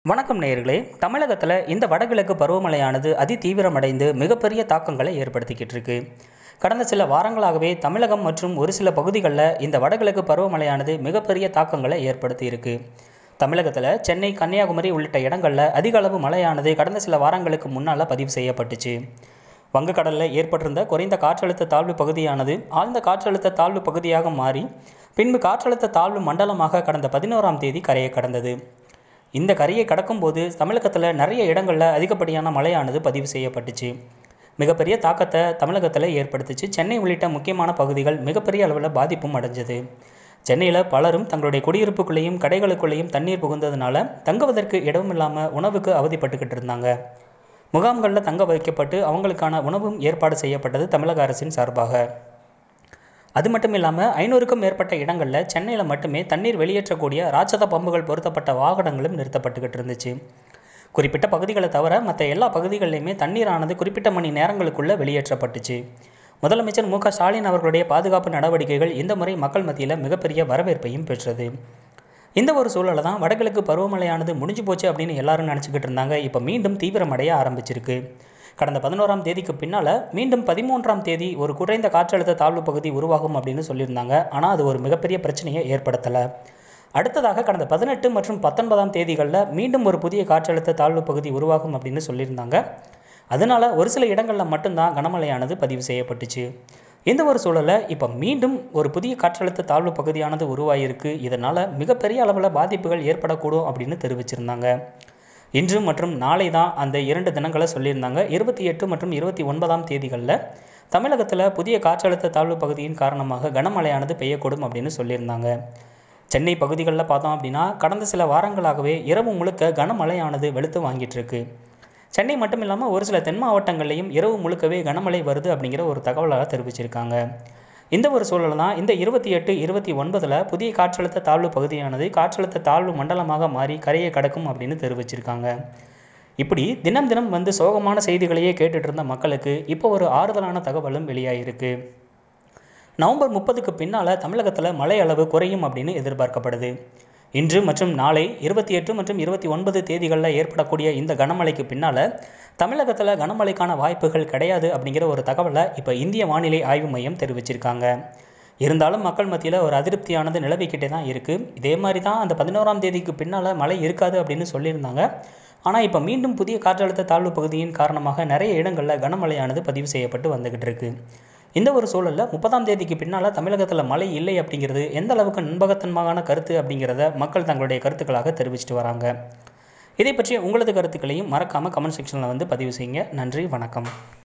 வணக்கம் நேயர்களே தமிழகத்தில் இந்த வடகிழக்கு பருவமழையானது அதி தீவிரமடைந்து மிகப்பெரிய தாக்கங்களை ஏற்படுத்திக்கிட்டு இருக்கு கடந்த சில வாரங்களாகவே தமிழகம் மற்றும் ஒரு சில பகுதிகளில் இந்த வடகிழக்கு பருவமழையானது மிகப்பெரிய தாக்கங்களை ஏற்படுத்தி இருக்கு தமிழகத்தில் சென்னை கன்னியாகுமரி உள்ளிட்ட இடங்களில் அதிக அளவு மழையானது கடந்த சில வாரங்களுக்கு முன்னால் பதிவு செய்யப்பட்டுச்சு வங்கக்கடலில் ஏற்பட்டிருந்த குறைந்த காற்றழுத்த தாழ்வு பகுதியானது ஆழ்ந்த காற்றழுத்த தாழ்வு பகுதியாக மாறி பின்பு காற்றழுத்த தாழ்வு மண்டலமாக கடந்த பதினோராம் தேதி கரையை கடந்தது இந்த கரையை கடக்கும்போது தமிழகத்தில் நிறைய இடங்களில் அதிகப்படியான மழையானது பதிவு செய்யப்பட்டுச்சு மிகப்பெரிய தாக்கத்தை தமிழகத்தில் ஏற்படுத்துச்சு சென்னை உள்ளிட்ட முக்கியமான பகுதிகள் மிகப்பெரிய அளவில் பாதிப்பும் அடைஞ்சது சென்னையில் பலரும் தங்களுடைய குடியிருப்புக்குள்ளேயும் கடைகளுக்குள்ளேயும் தண்ணீர் புகுந்ததுனால தங்குவதற்கு இடமில்லாமல் உணவுக்கு அவதிப்பட்டுக்கிட்டு இருந்தாங்க முகாம்களில் தங்க வைக்கப்பட்டு அவங்களுக்கான உணவும் ஏற்பாடு செய்யப்பட்டது தமிழக அரசின் சார்பாக அது மட்டும் இல்லாமல் ஐநூறுக்கும் மேற்பட்ட இடங்களில் சென்னையில் மட்டுமே தண்ணீர் வெளியேற்றக்கூடிய ராட்சத பம்புகள் பொருத்தப்பட்ட வாகனங்களும் நிறுத்தப்பட்டுக்கிட்டு இருந்துச்சு குறிப்பிட்ட பகுதிகளை தவிர மற்ற எல்லா பகுதிகளிலையுமே தண்ணீரானது குறிப்பிட்ட மணி நேரங்களுக்குள்ளே வெளியேற்றப்பட்டுச்சு முதலமைச்சர் மு க ஸ்டாலின் அவர்களுடைய பாதுகாப்பு நடவடிக்கைகள் இந்த முறை மக்கள் மத்தியில் மிகப்பெரிய வரவேற்பையும் பெற்றது இந்த ஒரு சூழலை தான் வடகிழக்கு பருவமழையானது முடிஞ்சு போச்சு அப்படின்னு எல்லாரும் நினச்சிக்கிட்டு இருந்தாங்க இப்போ மீண்டும் தீவிரமடைய ஆரம்பிச்சிருக்கு கடந்த பதினோராம் தேதிக்கு பின்னால் மீண்டும் பதிமூன்றாம் தேதி ஒரு குறைந்த காற்றழுத்த தாழ்வு பகுதி உருவாகும் அப்படின்னு சொல்லியிருந்தாங்க ஆனால் அது ஒரு மிகப்பெரிய பிரச்சனையை ஏற்படுத்தலை அடுத்ததாக கடந்த பதினெட்டு மற்றும் பத்தொன்பதாம் தேதிகளில் மீண்டும் ஒரு புதிய காற்றழுத்த தாழ்வு பகுதி உருவாகும் அப்படின்னு சொல்லியிருந்தாங்க அதனால் ஒரு சில இடங்களில் மட்டும்தான் கனமழையானது பதிவு செய்யப்பட்டுச்சு இந்த ஒரு சூழலில் இப்போ மீண்டும் ஒரு புதிய காற்றழுத்த தாழ்வு பகுதியானது உருவாகியிருக்கு இதனால் மிகப்பெரிய அளவில் பாதிப்புகள் ஏற்படக்கூடும் அப்படின்னு தெரிவிச்சிருந்தாங்க இன்று மற்றும் நாளை தான் அந்த இரண்டு தினங்களை சொல்லியிருந்தாங்க இருபத்தி எட்டு மற்றும் இருபத்தி ஒன்பதாம் தேதிகளில் தமிழகத்தில் புதிய காற்றழுத்த தாழ்வு பகுதியின் காரணமாக கனமழையானது பெய்யக்கூடும் அப்படின்னு சொல்லியிருந்தாங்க சென்னை பகுதிகளில் பார்த்தோம் அப்படின்னா கடந்த சில வாரங்களாகவே இரவு முழுக்க கனமழையானது வெளுத்து வாங்கிட்டு இருக்கு சென்னை மட்டும் இல்லாமல் ஒரு சில தென் மாவட்டங்கள்லையும் இரவு முழுக்கவே கனமழை வருது அப்படிங்கிற ஒரு தகவலாக தெரிவிச்சிருக்காங்க இந்த ஒரு சூழல் தான் இந்த இருபத்தி எட்டு இருபத்தி ஒன்பதில் புதிய காற்றழுத்த தாழ்வு பகுதியானது காற்றழுத்த தாழ்வு மண்டலமாக மாறி கரையை கடக்கும் அப்படின்னு தெரிவிச்சிருக்காங்க இப்படி தினம் தினம் வந்து சோகமான செய்திகளையே கேட்டுட்டு இருந்த மக்களுக்கு இப்போ ஒரு ஆறுதலான தகவலும் வெளியாகிருக்கு நவம்பர் முப்பதுக்கு பின்னால் தமிழகத்தில் மழை அளவு குறையும் அப்படின்னு எதிர்பார்க்கப்படுது இன்று மற்றும் நாளை இருபத்தி எட்டு மற்றும் இருபத்தி ஒன்பது தேதிகளில் ஏற்படக்கூடிய இந்த கனமழைக்கு பின்னால் தமிழகத்தில் கனமழைக்கான வாய்ப்புகள் கிடையாது அப்படிங்கிற ஒரு தகவலை இப்போ இந்திய வானிலை ஆய்வு மையம் தெரிவிச்சிருக்காங்க இருந்தாலும் மக்கள் மத்தியில் ஒரு அதிருப்தியானது நிலவிக்கிட்டே தான் இருக்குது இதே மாதிரி தான் அந்த பதினோராம் தேதிக்கு பின்னால் மழை இருக்காது அப்படின்னு சொல்லியிருந்தாங்க ஆனால் இப்போ மீண்டும் புதிய காற்றழுத்த தாழ்வு பகுதியின் காரணமாக நிறைய இடங்களில் கனமழையானது பதிவு செய்யப்பட்டு வந்துக்கிட்டு இருக்கு இந்த ஒரு சூழலில் முப்பதாம் தேதிக்கு பின்னால் தமிழகத்தில் மழை இல்லை அப்படிங்கிறது எந்த அளவுக்கு நண்பகத்தன்மான கருத்து அப்படிங்கிறத மக்கள் தங்களுடைய கருத்துக்களாக தெரிவிச்சிட்டு வராங்க இதை பற்றிய உங்களது கருத்துக்களையும் மறக்காமல் கமெண்ட் செக்ஷனில் வந்து பதிவு செய்யுங்க நன்றி வணக்கம்